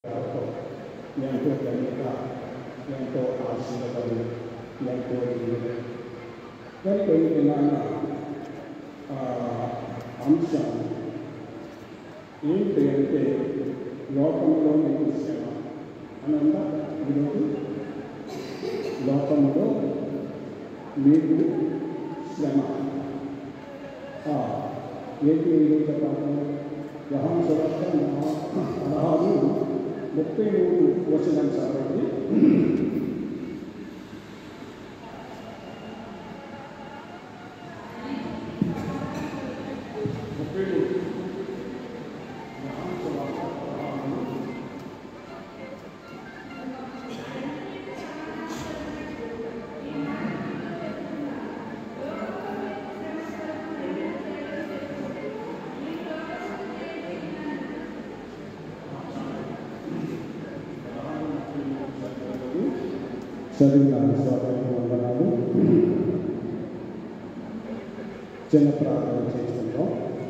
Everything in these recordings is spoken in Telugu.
ఎంతో ధన్యత ఎంతో ఆశీర్వాదం ఎంతో దీవెన కనుక ఈ విధాన అంశం ఏంటి అంటే లోకంలో మీకు శ్రమ అనంతా ఈరోజు లోకంలో మీకు శ్రమ ఆ, ఏంటి ఈరోజు పాఠం యహాన్ సువార్త పదహారు ముప్పై మూడు వచనం చదవండి ముప్పై మూడు యెహోవా సువార్త పదహారు చదివిన స్వాగతం వందనాలు చిన్న ప్రార్థన చేసుకుంటాం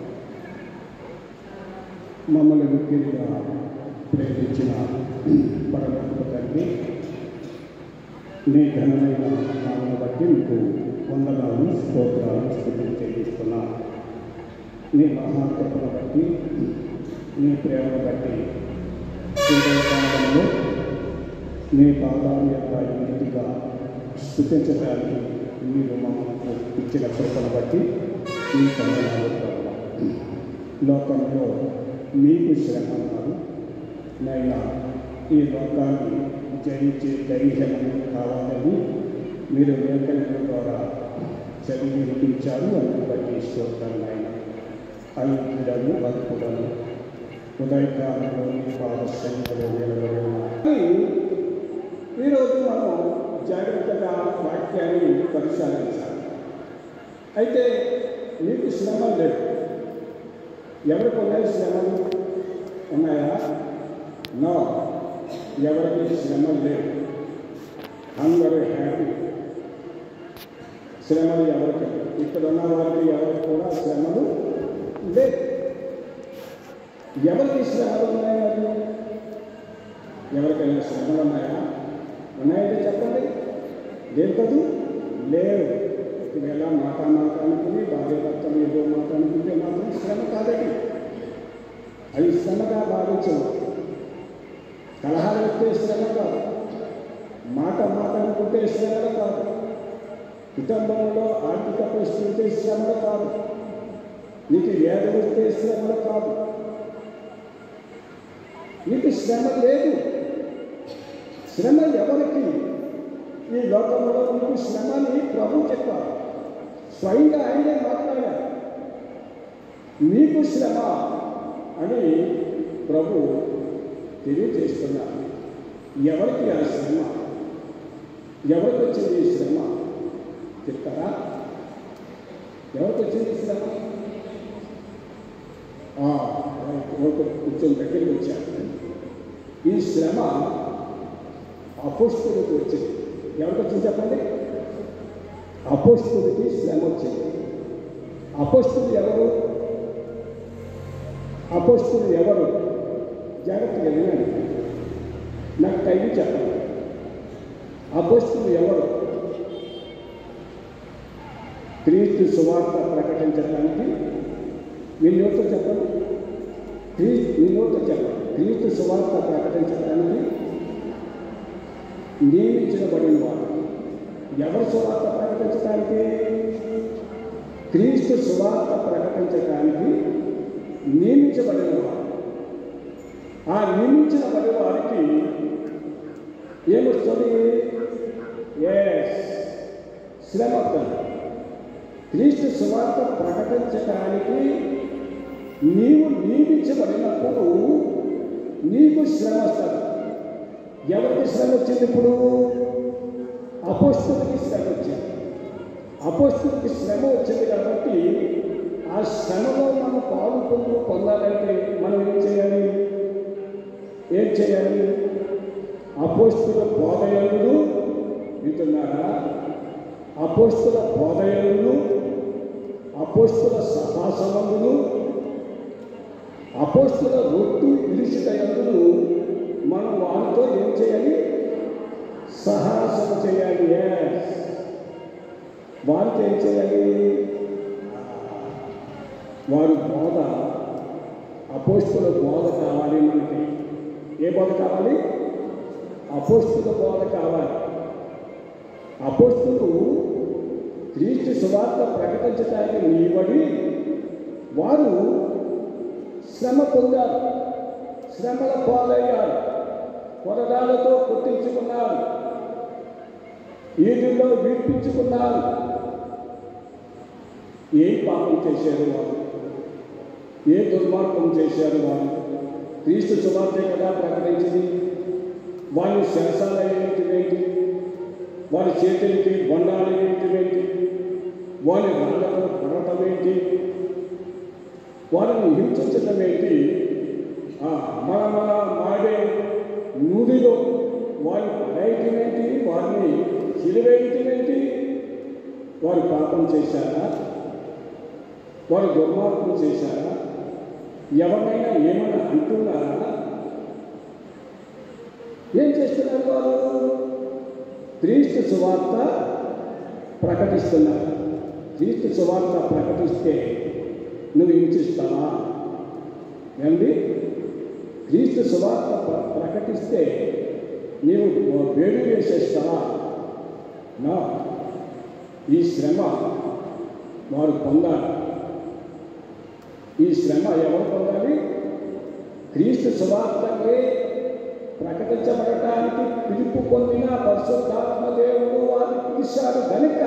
మమ్మల్ని ముఖ్యంగా ప్రేమించిన పరమాత్మ తండ్రి నీ ఘనమైన నామను బట్టి మీకు వందనాలు స్తోత్రాలు స్థుతులు చెల్లిస్తున్నా నీ మహాకృపను బట్టి నీ ప్రేమను బట్టి కాలంలో నీ పాదాల యొక్క నీతిగా స్థుతించడానికి మీరు మమ్మల్ని ఇచ్చిన కృపను బట్టి ఈ వందనాలు ప్రభావ లోకంలో మీకు శ్రమ అన్నారు నైనా ఈ లోకాన్ని జయించే ధైర్యం కావాలని మీరు లేఖనల ద్వారా చదివి వినిపించారు అందుకు బట్టి స్తోత్రం ఆయన అల్పుడను అల్పుడను ఉదయకాలంలో మీ పాద సన్నిధిలో నిలబడి ఉన్నారు. ఈరోజు మనం జాగ్రత్తగా వాక్యాన్ని పరిశీలించాలి అయితే మీకు శ్రమలు లేవు ఎవరికి ఉన్నాయి శ్రమలు ఉన్నాయా నో ఎవరికి శ్రమలు లేవు అందరూ హ్యాపీ శ్రమలు ఎవరికి ఇక్కడ ఉన్న వారికి ఎవరికి కూడా శ్రమలు లేవు ఎవరికి శ్రమలు ఉన్నాయి మరి ఎవరికైనా శ్రమలు ఉన్నాయా ఉన్నాయంటే చెప్పండి లేదు కదూ లేవు ఒకవేళ మాట మాట అనుకుని భార్య భర్తలు ఏదో మాట అనుకుంటే మాత్రం శ్రమ కాదండి అది శ్రమగా భావించవు కలహాలు వస్తే శ్రమ కాదు మాట మాట అనుకుంటే శ్రమలు కాదు కుటుంబంలో ఆర్థిక పరిస్థితి ఉంటే శ్రమలు కాదు నీకు వ్యాధి వస్తే శ్రమలు కాదు నీకు శ్రమ లేదు శ్రమ ఎవరికి ఈ లోకంలో నీకు శ్రమని ప్రభు చెప్పారు స్వయంగా ఆయనే మాట్లాడారు నీకు శ్రమ అని ప్రభు తెలియజేస్తున్నారు ఎవరికి ఆ శ్రమ ఎవరికి వచ్చింది ఈ శ్రమ చెప్తారా ఎవరికి వచ్చింది ఈ శ్రమ ఆ, ఒక కొంచెం దగ్గరికి వచ్చారు ఈ శ్రమ అపోస్తులకు వచ్చింది ఎవరికి వచ్చింది చెప్పండి అపోస్తులకి శ్రమ వచ్చింది అపోస్తులు ఎవరు అపోస్తులు ఎవరు జాగ్రత్తగా వినండి నాకు టైం చెప్పండి అపోస్తులు ఎవరు క్రీస్తు సువార్త ప్రకటించడానికి మీ నోట్తో చెప్పండి క్రీ మీ నోట్తో చెప్పండి క్రీస్తు సువార్త ప్రకటించడానికి నియమించబడిన వారు ఎవరు సువార్త ప్రకటించడానికి క్రీస్తు సువార్త ప్రకటించడానికి నియమించబడిన వారు ఆ నియమించబడిన వారికి ఏమొస్తుంది ఎస్ శ్రమ వస్తుంది క్రీస్తు సువార్త ప్రకటించడానికి నీవు నియమించబడినప్పుడు నీకు శ్రమ వస్తుంది ఎవరికి శ్రమ వచ్చింది ఇప్పుడు అపోస్తులకి శ్రమ వచ్చింది అపోస్తులకి శ్రమ వచ్చింది కాబట్టి ఆ శ్రమలో మనం పాల్గొంటూ పొందాలంటే మనం ఏం చేయాలి ఏం చేయాలి అపోస్తుల బోధయలు వింటున్నారా అపోస్తుల బోధయలు అపోస్తుల సభాసనములు అపోస్తుల రొట్టు విరుచుటయందును మనం వారితో ఏం చేయాలి సహాసం చేయాలి yes. వారితో ఏం చేయాలి వారి బోధ అపోస్తుల బోధ కావాలి మనకి ఏ బోధ కావాలి అపోస్తుల బోధ కావాలి అపోస్తులు క్రీస్తు సువార్త ప్రకటించడానికి నిలబడి వారు శ్రమ పొందారు శ్రమల పాలయ్యారు కొరడాలతో కొట్టించుకున్నారు ఈదుల్లో విడిపించుకున్నారు ఏ పాపం చేశారు వారు ఏ దుర్మార్గం చేశారు వారు క్రీస్తు సువార్తే కదా ప్రకటించింది వారి శరసాల ఏంటి వారి చేతులకి బొండాలు ఏంటి వారి రాళ్ళతో పడటం ఏంటి వారిని హింసించటం ఏంటి ఆ, మన మన మాడే నూడిలో వారి పడేయటం ఏంటి వారిని సిలివేయటం ఏంటి వారు పాపం చేశారా వారు దుర్మార్గం చేశారా ఎవరైనా ఏమైనా అంటున్నారా ఏం చేస్తున్నారు వారు క్రీస్తు సువార్త ప్రకటిస్తున్నారు క్రీస్తు సువార్త ప్రకటిస్తే నువ్వు హింసిస్తావా ఏంది క్రీస్తు సువార్త ప్ర- ప్రకటిస్తే నీవు వేడి వేసేస్తావా నా ఈ శ్రమ వారు పొందాలి ఈ శ్రమ ఎవరు పొందాలి క్రీస్తు సువార్తకే ప్రకటించబడటానికి పిలుపు పొందిన పరిశుద్ధాత్మ దేవుడు వారిని పిలిచాడు కనుక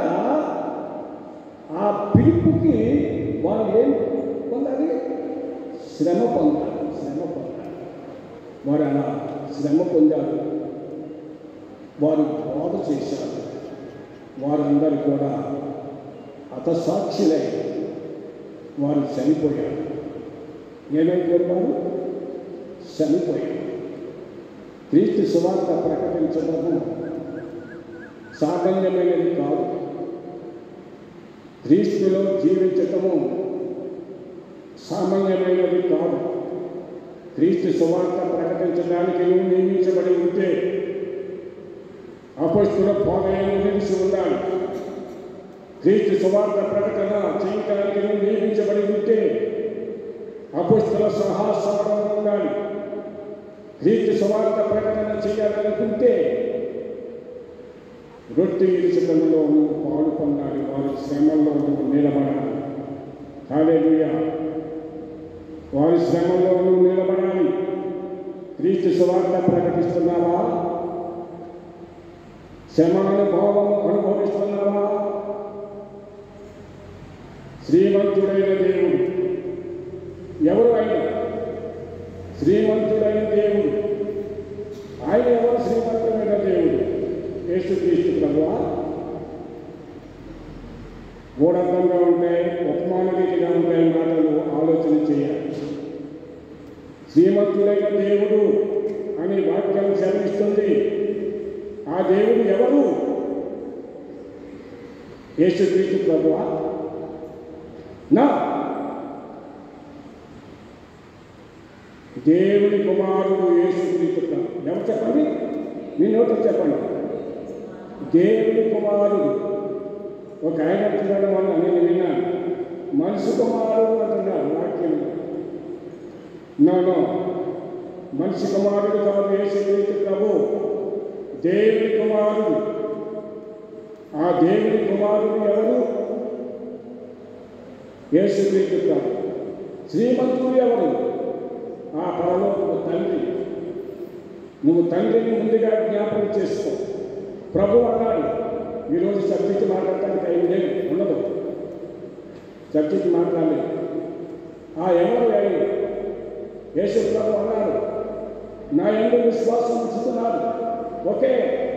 ఆ పిలుపుకి వారు ఏం పొందాలి శ్రమ పొందాలి శ్రమ పొందాలి వారు అలా శ్రమ పొందారు వారు బోధ చేశారు వారందరూ కూడా హతసాక్షులై వారు చనిపోయారు ఏమైపోయారు వారు చనిపోయారు క్రీస్తు సువార్త ప్రకటించడము సాగల్యమైనది కాదు క్రీస్తులో జీవించటము సామాన్యమైనది కాదు క్రీస్తు సువార్త ప్రకటించడానికి నువ్వు నియమించబడి ఉంటే అపస్తుల పోగలను నిలిచి ఉండాలి క్రీస్తు సువార్త ప్రకటన చేయడానికి నువ్వు నియమించబడి ఉంటే అపస్తుల సహాసంలో ఉండాలి క్రీస్తు సువార్త ప్రకటన చేయాలనుకుంటే రొట్టె ఇరుచడంలో నువ్వు పాలు పొందాలి వారి శ్రమల్లో నువ్వు నిలబడాలి హాలేలుయా వారి శ్రమలో నువ్వు నిలబడాలి క్రీస్తు సువార్త ప్రకటిస్తున్నావా శ్రమ అనుభవం అనుభవిస్తున్నావా శ్రీమంతుడైన దేవుడు ఎవరు ఆయన శ్రీమంతుడైన దేవుడు ఆయన ఎవరు శ్రీమంతుడైన దేవుడు యేసుక్రీస్తు ప్రభువా గూఢంగా ఉంటాయి ఉపమానరీతిగా ఉంటాయి మాటలు ఆలోచన చేయాలి శ్రీమంతుడైన దేవుడు అని వాక్యం సెలవిస్తుంది ఆ దేవుడు ఎవరు యేసుక్రీస్తు ప్రభువా నా దేవుని కుమారుడు యేసుక్రీస్తు ప్రభు ఎవరు చెప్పండి మీ నోట చెప్పండి దేవుని కుమారుడు ఒక ఆయన అంటున్నాడు వల్ల నేను విన్నాను మనిషి కుమారుడు అంటున్నారు వాక్యం నో మనిషి కుమారుడు కాదు యేసుక్రీస్తు ప్రభు దేవుని కుమారుడు ఆ దేవుని కుమారుడు ఎవరు యేసుక్రీస్తు ప్రభు శ్రీమంతుడు ఎవరు ఆ పరలోకపు తండ్రి నువ్వు తండ్రిని ముందుగా జ్ఞాపకం చేసుకో ప్రభు అన్నాడు ఈరోజు సబ్జెక్ట్ మాట్లాడటానికి ఐదు లేదు ఉండదు సబ్జెక్ట్ మాట్లాడలేదు ఆ ఎవరు ఆయన యేసు ప్రభు అన్నాడు నా ఎందు విశ్వాసం ఉంచుతున్నారు ఓకే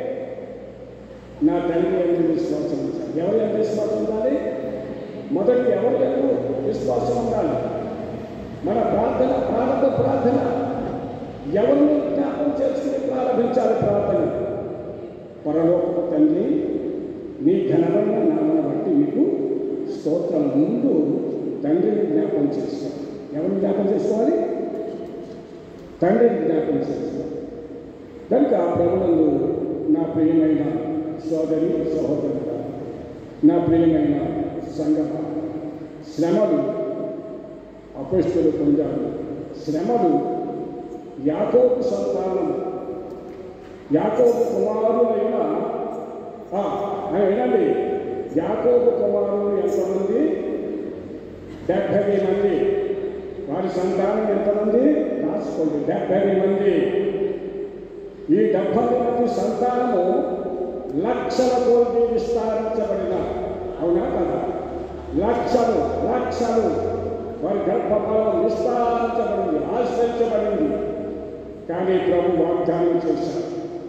నా తండ్రి ఎందు విశ్వాసం ఉంచాలి ఎవరి ఎందు విశ్వాసం ఉండాలి మొదటి ఎవరి ఎందు విశ్వాసం ఉండాలి మన ప్రార్థన ప్రారంభ ప్రార్థన ఎవరిని జ్ఞాపకం చేసుకుని ప్రారంభించాలి ప్రార్థన పరలోకపు తండ్రి నీ ఘనమైన నామను బట్టి మీకు స్తోత్రం ముందు తండ్రిని జ్ఞాపకం చేసుకోవాలి ఎవరిని జ్ఞాపకం చేసుకోవాలి తండ్రిని జ్ఞాపకం చేసుకోవాలి ప్రభునందు నా ప్రియమైన సోదరి సహోదరుడు నా ప్రియమైన సంగమ శ్రమలు అపస్తులు పొందారు శ్రమలు యాకోబు సంతానం యాకోబు కుమారులైన ఆ, ఆ, వినండి యాకోబు కుమారులు ఎంతమంది డెబ్బై మంది వారి సంతానం ఎంతమంది రాసుకోండి డెబ్బై మంది ఈ డెబ్బై మంది సంతానము లక్షల కోటి విస్తారించబడిన అవునా కదా లక్షలు లక్షలు వారి గర్భఫలం విస్తారించబడింది ఆశ్రయించబడింది కానీ ప్రభు వాగ్దానం చేశారు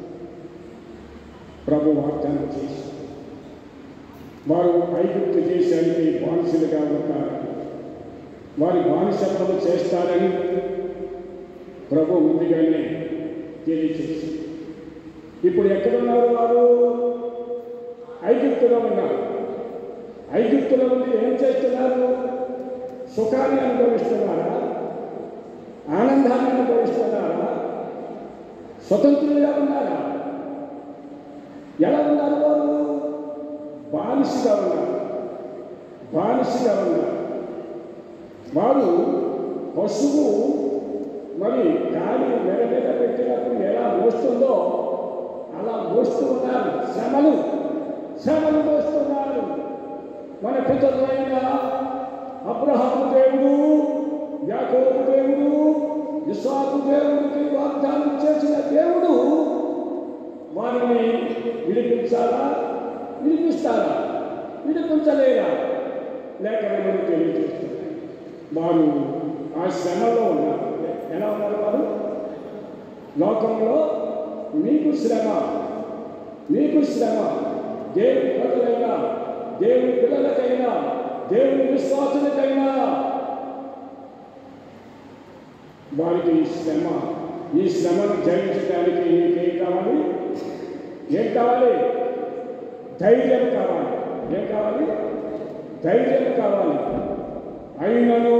ప్రభు వాగ్దానం చేశారు వారు ఐగుప్తు దేశానికి బానిసలుగా ఉంటారు వారి బానిసత్వం చేస్తారని ప్రభు ముందుగానే తెలియచేసి ఇప్పుడు ఎక్కడున్నారు వారు ఐగుప్తులో ఉన్నారు ఐగుప్తులో ఉండి ఏం చేస్తున్నారు సుఖాన్ని అనుభవిస్తున్నారా ఆనందాన్ని అనుభవిస్తున్నారా స్వతంత్రులుగా ఉన్నారా ఎలా ఉన్నారు వారు బానిసగా ఉన్నారు బానిసగా ఉన్నారు వారు పశువు మరి గాలి మెడ మీద పెట్టినప్పుడు ఎలా మోస్తుందో అలా మోస్తూ ఉన్నారు శ్రమలు శ్రమలు మోస్తున్నారు మన పితరులైన అబ్రహాము దేవుడు యాకోబు దేవుడు ఇస్సాకు దేవుడికి వాగ్దానం చేసిన దేవుడు వారిని విడిపించాలా విడిపిస్తారా విడిపించలేరా లేక మనకు తెలియజేస్తున్నారు వారు ఆ శ్రమలో ఉన్నారు ఎలా ఉన్నారు వారు లోకంలో మీకు శ్రమ మీకు శ్రమ దేవుని ప్రజలైనా దేవుని పిల్లలకైనా దేవుని విశ్వాసులకైనా వారికి ఈ శ్రమ ఈ శ్రమను జయించడానికి నీకేం కావాలి ఏం కావాలి ధైర్యం కావాలి ఏం కావాలి ధైర్యం కావాలి అయినను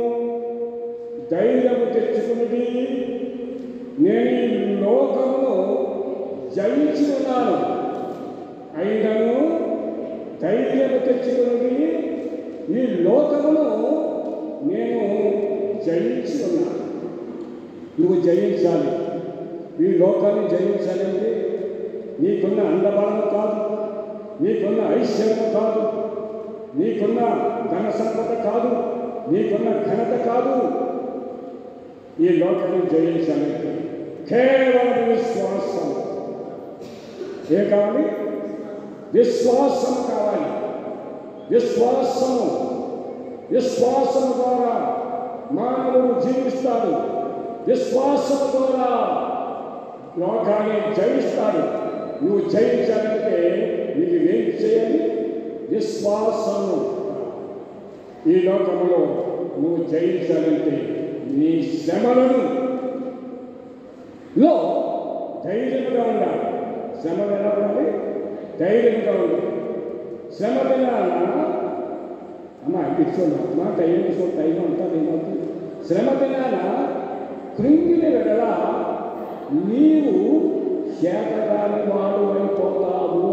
ధైర్యం తెచ్చుకున్నది నేను ఈ లోకమును జయించి ఉన్నాను అయినను ధైర్యం తెచ్చుకున్నది ఈ లోకమును నేను జయించి ఉన్నాను నువ్వు జయించాలి ఈ లోకాన్ని జయించాలంటే నీకున్న అందబలం కాదు నీకున్న ఐశ్వర్యం కాదు నీకున్న ధన సంపద కాదు నీకున్న ఘనత కాదు ఈ లోకాన్ని జయించాలంటే కేవలం విశ్వాసం ఏ కావాలి విశ్వాసం కావాలి విశ్వాసము విశ్వాసం ద్వారా మానవుడు జీవిస్తాడు విశ్వాసం ద్వారా లోకాన్ని జయిస్తాడు నువ్వు జయించాలంటే నీకు ఏం చేయాలి విశ్వాసము ఈ లోకంలో నువ్వు జయించాలంటే నీ శ్రమలను లో ధైర్యంగా ఉండాలి శ్రమలు ఎలా ఉండాలి ధైర్యంగా ఉండాలి శ్రమ దినాన అమ్మ ఇచ్చుకున్నా అమ్మ టైం తీసుకో టైం అంతా ఏమవుతుంది శ్రమ దినాన కృంగిన వెడల నీవు చేతగాని వాడు అయిపోతావు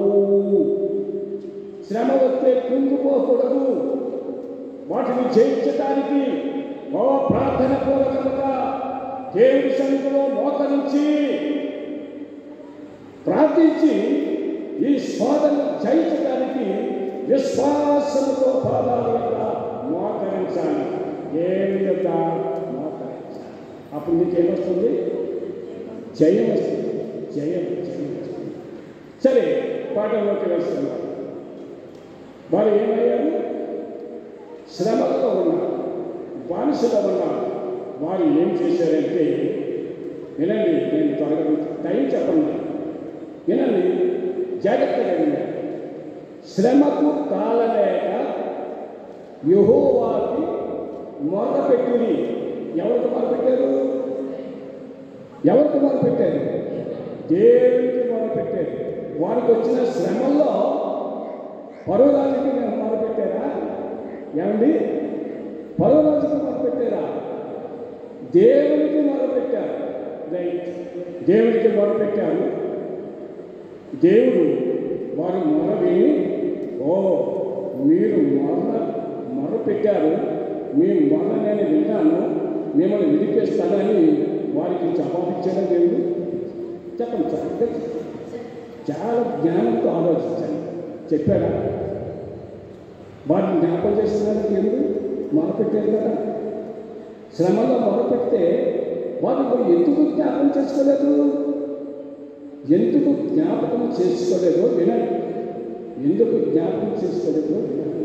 శ్రమ వస్తే కృంగిపోకూడదు వాటిని జయించడానికి ఓ ప్రార్థన పూర్వకముగా దేవుడి సన్నిధిలో మోకరించి ప్రార్థించి ఈ శోధన జయించడానికి విశ్వాసంతో పాదాల యొక్క మోకరించాలి ఏ విధంగా మోకరించాలి అప్పుడు నీకేమొస్తుంది జయం వస్తుంది జయం జయం వస్తుంది సరే పాఠంలోకి వస్తున్నారు వారు ఏమయ్యారు శ్రమలో ఉన్నారు బానిసలో ఉన్నారు వారు ఏం చేశారంటే వినండి నేను త్వరగా టైం చెప్పండి వినండి జాగ్రత్తగా వినండి శ్రమకు తాళలేక యహోవాకి మొదలుపెట్టింది ఎవరికి మొదలుపెట్టారు ఎవరికి మొదలుపెట్టారు దేవునికి మొదలుపెట్టారు వారికి వచ్చిన శ్రమల్లో పర్వరాజుకి మేము మొదలుపెట్టారా ఏమండి పర్వరాజుకి మొదలుపెట్టారా దేవునికి మొదలుపెట్టారు రైట్ దేవుడికి మొరపెట్టారు దేవుడు వారు మొర విని ఓ మీరు మొర మొర పెట్టారు మీ మొర నేను విన్నాను మిమ్మల్ని విడిపిస్తానని వారికి జవాబిచ్చాడు దేవుడు చెప్పండి సార్ చాలా జ్ఞానంతో ఆలోచించండి చెప్పారా వారిని జ్ఞాపకం చేస్తున్నారు దేవుడు మొరపెట్టారు కదా శ్రమలో మొరపెడితే వారు ఎందుకు జ్ఞాపకం చేసుకోలేదు ఎందుకు జ్ఞాపకం చేసుకోలేదో వినండి ఎందుకు జ్ఞాపకం చేసుకోలేదో వినండి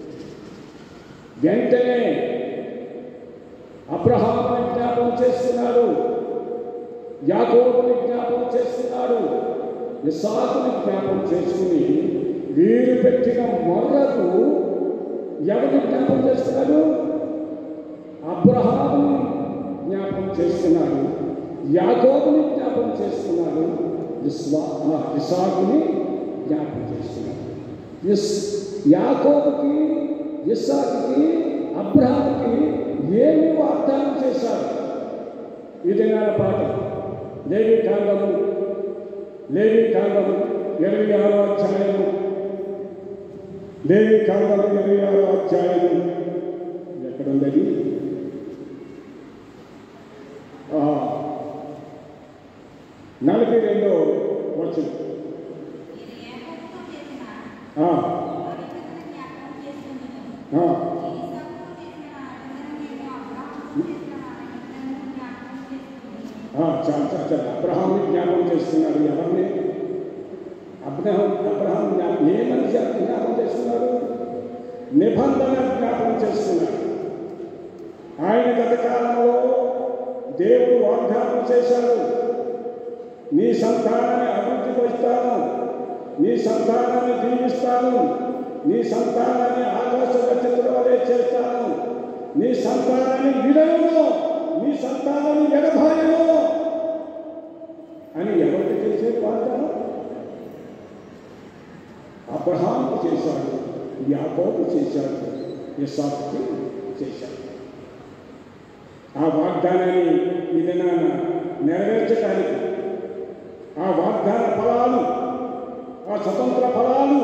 వెంటనే అబ్రహాముని జ్ఞాపకం చేస్తున్నాడు యాకోబుని జ్ఞాపకం చేస్తున్నాడు ఇసాకుని జ్ఞాపకం చేసుకుని వీరు పెట్టిన మొర్రకు ఎవరిని జ్ఞాపకం చేస్తున్నాడు అబ్రహాముని జ్ఞాపకం చేస్తున్నాడు యాకోబుని జ్ఞాపకం చేస్తున్నాడు ఇస్వా ఆ, ఇసాకుని జ్ఞాపకం చేస్తున్నాడు ఇస్ యాకోబుకి ఇస్సాకుకి అబ్రహాముకి ఏమి వాగ్దానం చేశారు ఇది నా పాట లేవి కాండము లేవి కాండము ఇరవై ఆరో అధ్యాయము లేవి కాండము ఇరవై ఆరో అధ్యాయము ఎక్కడుంది ఆ, నలభై రెండో వచ్చింది ఇది యాకోబుతో చేసిన ఆ, పవిత్రతను జ్ఞాపకం చేసుకొనుము. ఆ, ఈ ఇస్సాకుతో చేసిన ఆనందం నేను అబ్రాహాముతో చేసిన ఆనందమును జ్ఞాపకం చేసుకొనుము. ఆ, చాలా చాలా చాలా అబ్రహాంని జ్ఞాపకం చేస్తున్నాడు ఎవరిని అబ్రహం అబ్రహాం జ్ఞాపకం ఏమని చెప్పి జ్ఞాపకం చేస్తున్నాడు నిబంధన జ్ఞాపకం చేస్తున్నాడు ఆయన గత కాలంలో దేవుడు వాగ్దానం చేశాడు నీ సంతానాన్ని అభివృద్ధి పరుస్తాను నీ సంతానాన్ని దీవిస్తాను నీ సంతానాన్ని ఆకాశ నక్షత్రం వలె చేస్తాను నీ సంతానాన్ని విడవను నీ సంతానాన్ని ఎడబాయను అని ఎవరికి చేసే వాగ్దానం అబ్రహాంకు చేశాడు యాకోబు చేశాడు ఇసాకుకి చేశాడు ఆ వాగ్దానాన్ని ఇది నాన్న నెరవేర్చడానికి ఆ వాగ్దాన ఫలాలు ఆ స్వతంత్ర ఫలాలు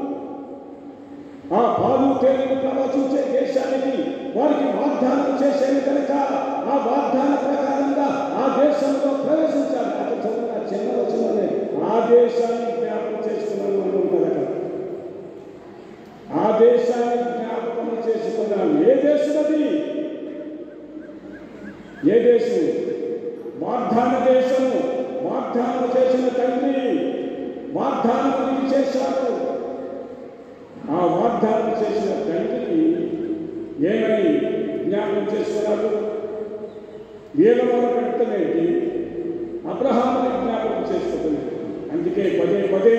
ఆ పాలు తేలిని ప్రవచించే దేశానికి వారికి వాగ్దానం చేసేది కనుక ఆ వాగ్దాన ప్రకారంగా ఆ దేశంలో ప్రవేశించాలి అక్కడ చదువున చిన్న వచనమే ఆ దేశాన్ని జ్ఞాపకం చేసుకున్నాను అని ఉంటుంది అక్కడ ఆ దేశాన్ని జ్ఞాపకం చేసుకున్నాను ఏ దేశం అది ఏ దేశం వాగ్దాన దేశము వాగ్దానం చేసిన తండ్రి వాగ్దానం నీకు చేశాడు ఆ వాగ్దానం చేసిన తండ్రికి ఏమని జ్ఞాపకం చేస్తున్నాడు వీళ్ళవారు పెడతలేంటి అబ్రహాముని జ్ఞాపకం చేసుకోలేదు అందుకే పదే పదే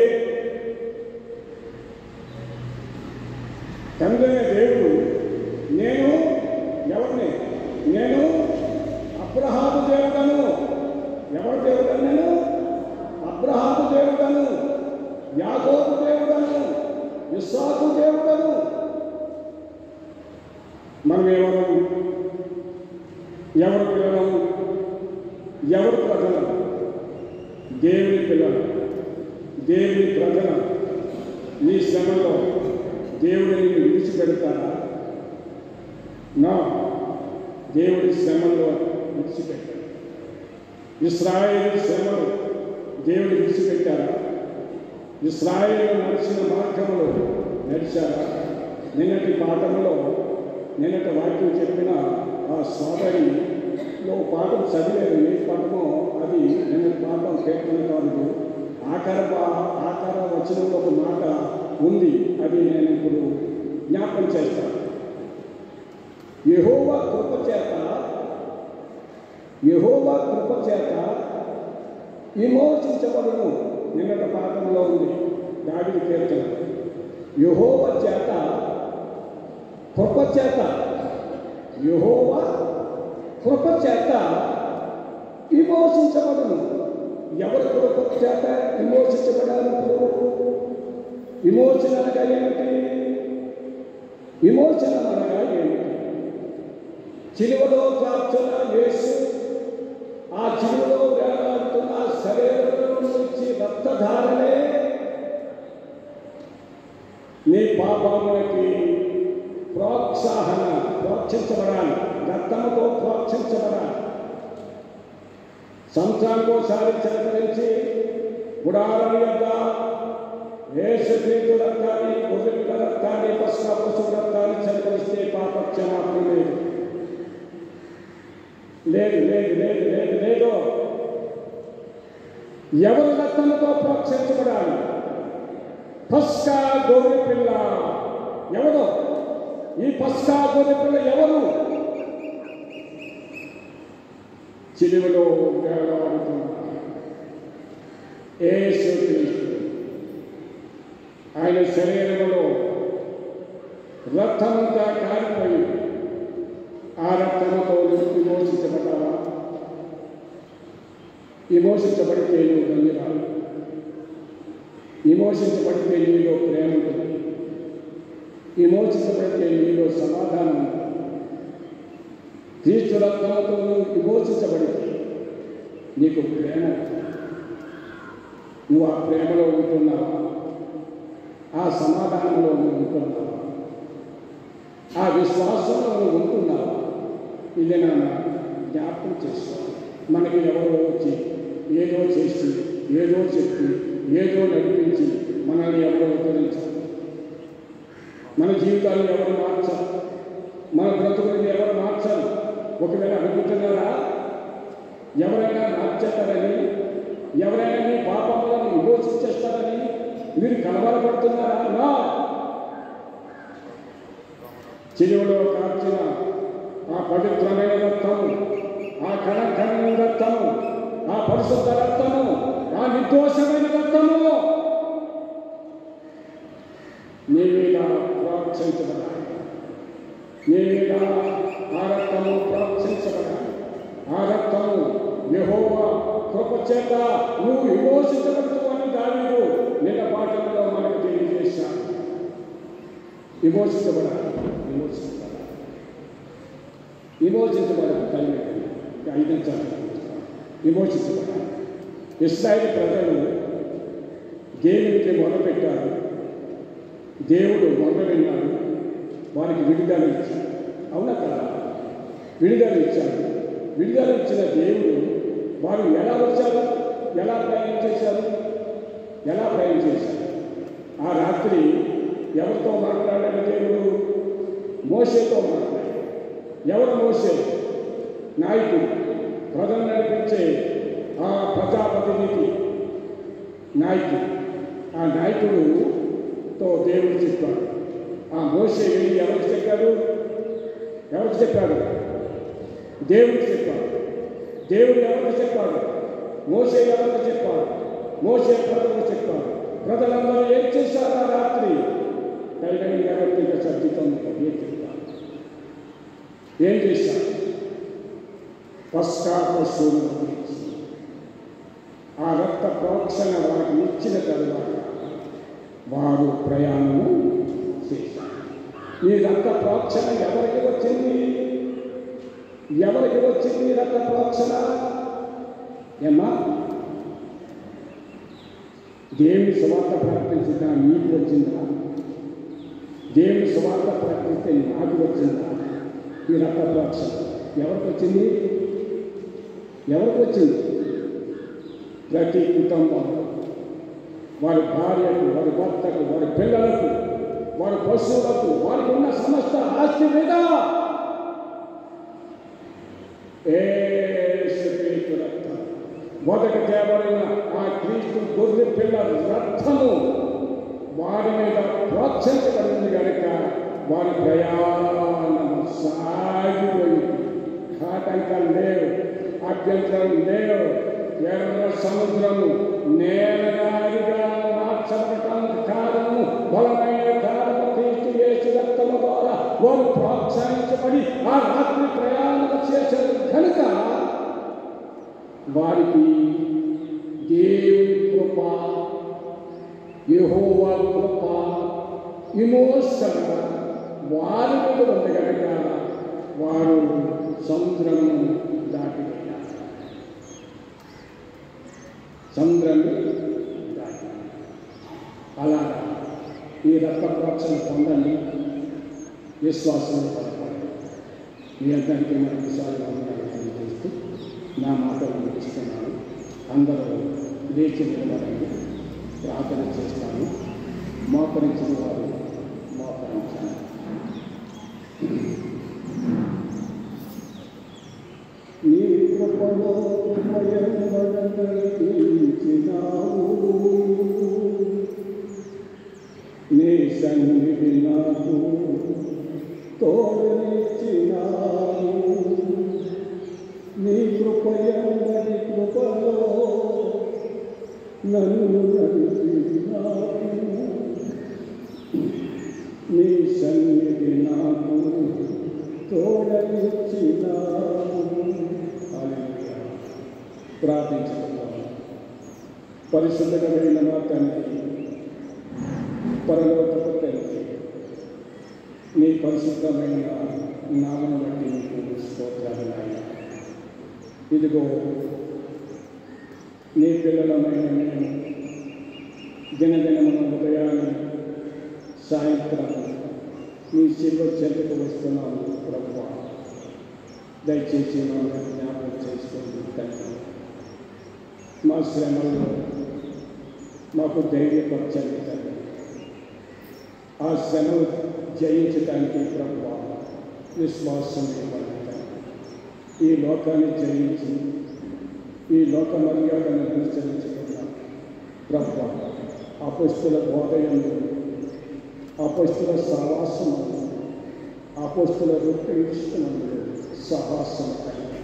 తండ్రి అనే దేవుడు నేను ఎవరిని నేను అబ్రహాము దేవుడను ఎవరు దేవుడను నేను అబ్రహాము దేవుడను యాకోబు దేవుడను ఇస్సాకు దేవుడను మనం ఎవరు ఎవరు పిల్లలు ఎవరు ప్రజలు దేవుని పిల్లలు దేవుని ప్రజలు నీ శ్రమలో దేవుడిని విడిచిపెడతారా నా దేవుడి శ్రమలో విడిచిపెట్టాడు ఇస్రాయేల్ శ్రమలు దేవుడు విడిచిపెట్టారా ఇస్రాయేల్ నడిచిన మార్గంలో నడిచారా నిన్నటి పాఠంలో నిన్నటి వాక్యం చెప్పిన ఆ సోదరిలో పాఠం చదివారు ఏ పాఠమో అది నిన్నటి పాఠం కీర్తన కాదు ఆకార పా- ఆకార వచనంలో ఒక మాట ఉంది అది నేను ఇప్పుడు జ్ఞాపకం చేస్తాను యెహోవా కృప చేత యెహోవా కృప చేత విమోచించబడును నిన్నటి పాఠంలో ఉంది దావిడి కీర్తన యెహోవ చేత కృప చేత యెహోవ కృప చేత విమోచించబడును ఎవరి కృప చేత విమోచించబడాలి ఇప్పుడు విమోచన అనగా ఏమిటి విమోచన అనగా ఏమిటి చిలువలో కార్చిన యేసు ఆ చిరులో వేలాడుతున్న శరీరంలో నుంచి రక్తధారలే నీ పాపములకి ప్రోత్సాహన ప్రోక్షించబడాలి రక్తముతో ప్రోక్షించబడాలి సంవత్సరానికోసారి చిలకరించి గుడారం యొక్క ఏసుక్రీస్తు రక్తాన్ని గొర్రెల రక్తాన్ని పసుక పశువు రక్తాన్ని చిలకరిస్తే పాప క్షమాపణ లేదు లేదు లేదు లేదు లేదు లేదు ఎవరు రక్తముతో ప్రోక్షించబడాలి పస్కా గొర్రె పిల్ల ఎవరు ఈ పస్కా గొర్రె పిల్ల ఎవరు చిలువలో వేలాడుతున్న యేసుక్రీస్తు ఆయన శరీరంలో రక్తమంతా కారిపోయి ఆ రక్తముతో నువ్వు విమోచించబడ్డావా విమోచించబడితే నువ్వు ధన్యురాలు విమోచించబడితే నీలో ప్రేమ ఉంటుంది విమోచించబడితే నీలో సమాధానం ఉంటుంది క్రీస్తు రక్తంతో నువ్వు విమోచించబడితే నీకు ప్రేమ ఉంటుంది. నువ్వు ఆ ప్రేమలో ఉంటున్నావా ఆ సమాధానంలో నువ్వు ఉంటున్నావా ఆ విశ్వాసంలో నువ్వు ఉంటున్నావా ఇది నాన్న జ్ఞాపకం చేసుకోవాలి మనకి ఎవరో వచ్చి ఏదో చేసి ఏదో చెప్పి ఏదో నడిపించి మనల్ని ఎవరో ఉద్ధరించాలి మన జీవితాన్ని ఎవరు మార్చాలి మన బ్రతుకుని ఎవరు మార్చాలి ఒకవేళ అనుకుంటున్నారా ఎవరైనా మార్చేస్తారని ఎవరైనా మీ పాపములను విమోచించేస్తారని మీరు కలవరపడుతున్నారా నా చిలువలో కాల్చిన ఆ పవిత్రమైన రక్తము ఆ కణకణమైన రక్తము ఆ పరిశుద్ధ రక్తము ఆ నిర్దోషమైన రక్తము నీ మీద ప్రోక్షించబడాలి నీ మీద ఆ రక్తము ప్రోక్షించబడాలి ఆ రక్తము యెహోవా కృప చేత నువ్వు విమోచించబడుతున్న దానిలో నిన్న పాఠంలో మనకు తెలియజేశాను విమోచించబడాలి విమోచించబడాలి విమోచించబడాలి తల్లి ఐదించాలి విమోచించబడాలి ఇస్రాయేల్ ప్రజలు దేవునికి మొదలుపెట్టారు దేవుడు మొదలు విన్నాడు వారికి విడుదల ఇచ్చాడు అవునా కదా విడుదల ఇచ్చాడు విడుదల ఇచ్చిన దేవుడు వారు ఎలా వచ్చారు ఎలా ప్రయాణం చేశారు ఎలా ప్రయాణం చేశారు ఆ రాత్రి ఎవరితో మాట్లాడాడు దేవుడు మోసేతో మాట్లాడాడు ఎవరు మోసే నాయకుడు ప్రజలు నడిపించే ఆ ప్రజాప్రతినిధి నాయకుడు ఆ నాయకుడుతో దేవుడు చెప్పాడు ఆ మోసే వెళ్ళి ఎవరికి చెప్పాడు ఎవరికి చెప్పాడు దేవుడికి చెప్పాడు దేవుడు ఎవరికి చెప్పాడు మోసే ఎవరికి చెప్పాడు మోసే ప్రజలకు చెప్పాడు ప్రజలందరూ ఏం చేశారు ఆ రాత్రి కైగని కాబట్టి ఇక సర్దితం ఏం చెప్తారు ఏం చేశారు పస్కా పశువులు గురించి ఆ రక్త ప్రోక్షణ వారికి ఇచ్చిన తరువాత వారు ప్రయాణము చేశారు ఈ రక్త ప్రోక్షణ ఎవరికి వచ్చింది ఎవరికి వచ్చింది ఈ రక్త ప్రోక్షణ ఏమ్మా దేవుని సువార్త ప్రకటించిందా నీకు వచ్చిందా దేవుని సువార్త ప్రకటిస్తే నాకు వచ్చిందా ఈ రక్త ప్రోక్షణ ఎవరికి వచ్చింది ఎవరికి వచ్చింది ప్రతి కుటుంబం వారి భార్యకు వారి భర్తకు వారి పిల్లలకు వారి పశువులకు వారికి ఉన్న సమస్త ఆస్తి మీద ఏసుక్రీస్తు రక్తం మొదట తేబడిన ఆ క్రీస్తు గొర్రె పిల్ల రక్తము వారి మీద ప్రోత్సహించబడింది కనుక వారి ప్రయాణం సాగిపోయింది ఆటంకాలు లేవు అభ్యంతరం లేవు ఎర్ర సముద్రము నేలగారిగా మార్చబడటానికి కారణము బలమైన కారణము క్రీస్తు యేసు రక్తము ద్వారా వారు ప్రోత్సహించబడి ఆ రాత్రి ప్రయాణం చేశారు కనుక వారికి దేవుని కృప యెహోవా కృప విమోచన వారి మీద ఉంది కనుక వారు సముద్రము దాటి వెళ్ళారు సముద్రాన్ని దాటి అలాగా ఈ రక్త ప్రోక్షణ పొందండి విశ్వాసంలో బలపడండి మీ అందరికీ మన విషయాలు తెలియజేస్తూ నా మాటలు ముగిస్తున్నాను అందరూ లేచి నిలబడండి ప్రార్థన చేస్తాను మోకరించిన వారు మోకరించాను నీ కృపలో నడిపించినావు నీ సన్నిధి నాకు తోడనిచ్చినావు నీ కృపయందరి కృపలో నన్ను నడిపినావు నీ సన్నిధి నాకు తోడనిచ్చినావు హల్లెలూయా. ప్రార్థించుకుందాం పరిశుద్ధమైన మా తండ్రి పరలోకపు తండ్రి నీ పరిశుద్ధమైన నామను బట్టి నీకు స్తోత్రాలు నాయన ఇదిగో నీ పిల్లలమైన నేను దినదినమున ఉదయాన్ని సాయంత్రం నీ శిల్వ చెంతకు వస్తున్నాను ప్రభు దయచేసి మమ్మల్ని జ్ఞాపకం చేసుకోండి తండ్రి మా శ్రమల్లో మాకు ధైర్యపరచండి తండ్రి ఆ శ్రమను జయించడానికి ప్రభు విశ్వాసం ఇవ్వండి తండ్రి ఈ లోకాన్ని జయించి ఈ లోక మర్యాదను అనుసరించుకున్న ప్రభు అపస్తుల బోధయంలో అపస్తుల సహవాసమందు అపస్తుల రూపీస్తున్నందు సహాసం కలిగి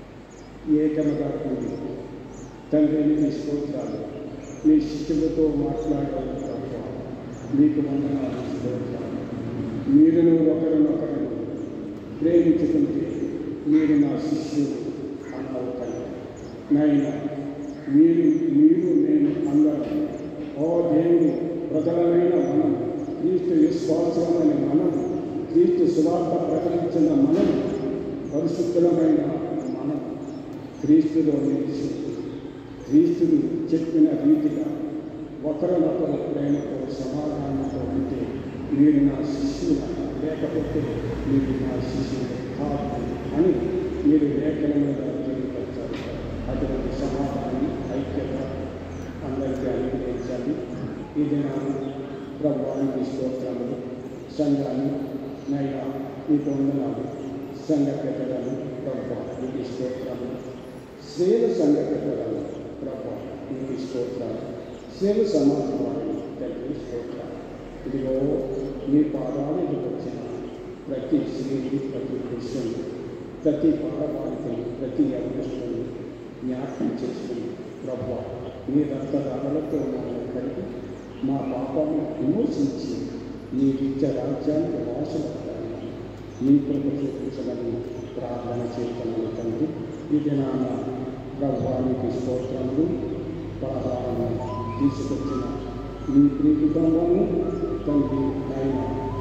ఏకముగా కూడి తండ్రిని తీసుకుంటాను మీ శిష్యులతో మాట్లాడాలి తప్ప మీకు వందనాలు స్తోత్రాలు మీరును ఒకరినొకరు ప్రేమించుకుంటే మీరు నా శిష్యులు అన్నావు తండ్రి నాయన మీరు మీరు నేను అందరం ఓ దేవుని ప్రజలమైన మనం క్రీస్తు విశ్వాసమైన మనం క్రీస్తు సువార్త ప్రకటించిన మనం పరిశుద్ధమైన మనం క్రీస్తులో నిలిచి క్రీస్తుడు చెప్పిన రీతిగా ఒకరినొకరు ప్రేమతో సమాధానంతో ఉంటే మీరు నా శిష్యులు లేకపోతే మీరు నా శిష్యులు కాదు అని మీరు లేఖనంగా తెలియపరచారు అటువంటి సమాధానం ఐక్యత అందరికీ అనుగ్రహించాలి ఇది నా ప్రభుత్వానికి స్తోత్రములు సంఘాన్ని నైనా మీకు వందనాలు సంఘ పెద్దలను ప్రభు మీకు స్తోత్రములు సేవ సంఘ పెద్దలను ప్రభు మీకు స్తోత్రాలు సేవ సమాజం వారిని తండ్రి స్తోత్రాలు ఇదిగో మీ పాదాలకు వచ్చిన ప్రతి స్త్రీని ప్రతి పురుషుని ప్రతి పాడబాలికని ప్రతి అవసరాన్ని జ్ఞాపకం చేసుకుని ప్రభు మీ రక్తదారులతో మమ్మల్ని కలిగి మా పాపాలను విమోచించి మీ నిత్య రాజ్యానికి వాసులవుతాను మీ కృప చూపించమని ప్రార్థన చేస్తున్నాను తండ్రి ఇది నాన్న ప్రభువానికి స్తోత్రములు పలహారము తీసుకొచ్చిన మీ ప్రీతితంలోను తండ్రి ఆయన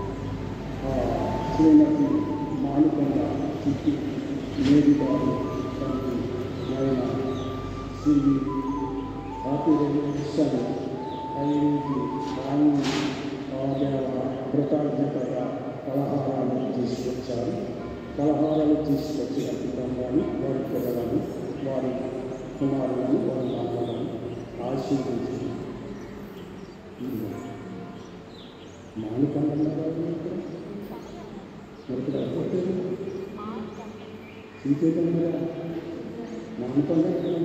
ఆ శ్రీమతి మానుకొండ చుట్టి మేరీ గారు తండ్రి ఆయన శ్రీ హ్యాపీ రెవల్యూషన్ ఐదు రాణి కృతజ్ఞతగా పలహారాలు తీసుకొచ్చారు పలహారాలు తీసుకొచ్చిన కుటుంబాన్ని వారి పిల్లలను వారి కుమారులను వారి నాన్నలను ఆశీర్వదించి మానుకొండ మరి ఇక్కడ అయిపోతుంది ఇంకేదన్నా మానుకొండ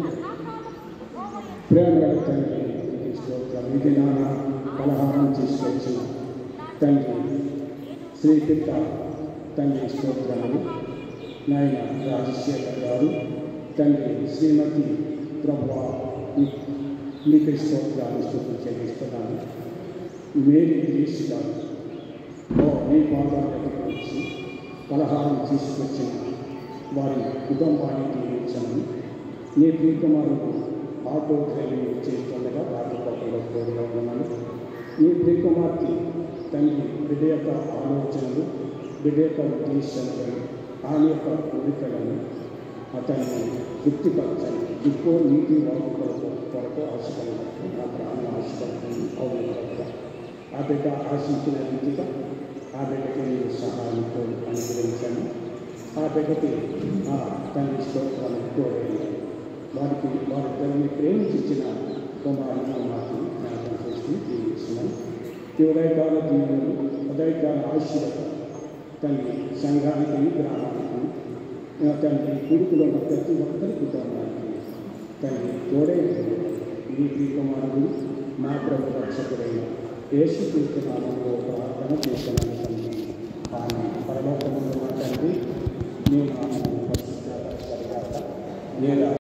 ప్రేమ తండ్రి నీకు స్తోత్రం ఇది నాన్న పలహారం తీసుకొచ్చిన తండ్రి శ్రీపిత తండ్రి స్తోత్రములు నాయన రాజశేఖర్ గారు తండ్రి శ్రీమతి ప్రభా నీకు స్తోత్రాలు స్థుతులు చెల్లిస్తున్నాను మేరీ గ్రీస్ గారు ఓ నీ పాదాలకు వచ్చి పలహారం తీసుకొచ్చిన వారి కుటుంబాన్ని దీవించమని నీ ప్రియకుమారుడు ఆటో డ్రైవింగ్ చేస్తుండగా రాకపోకలో తోడుగా ఉన్నాను నీ ప్రియకుమార్తె తండ్రి బిడ్డ యొక్క ఆలోచనలు బిడ్డ యొక్క ఉద్దేశాలను ఆమె యొక్క కోరికలను అతన్ని తృప్తిపరచండి దిక్కో నీతి వాకు కొరకు కొరకు ఆశపడినట్టు నా ప్రాణం ఆశపడుతుంది అవును కనుక ఆ బిడ్డ ఆశించిన రీతిగా ఆ బిడ్డకి మీరు సహాయంతో అనుగ్రహించండి ఆ బిడ్డకి ఆ తండ్రి స్తోత్రాలు కోరండి వారికి వారిద్దరిని ప్రేమించిన కుమారుని మాకు జ్ఞాపకం చేసుకుని జీవిస్తున్నాం ఈ ఉదయకాల దీవులు ఉదయకాల ఆశీర్వాదం తండ్రి సంఘానికి గ్రామానికి నా తండ్రి కొడుకులో ఉన్న ప్రతి ఒక్కరి కుటుంబానికి తండ్రి తోడే ఈ కుమారుడు నా ప్రభు రక్షకుడైన యేసు తీర్చున్నామో ప్రార్థన చేస్తున్నాను తండ్రి ఆమె పరలోకములో ఉన్న తండ్రి నేను ఆమెను పరిశుద్ధ సరిగా నేను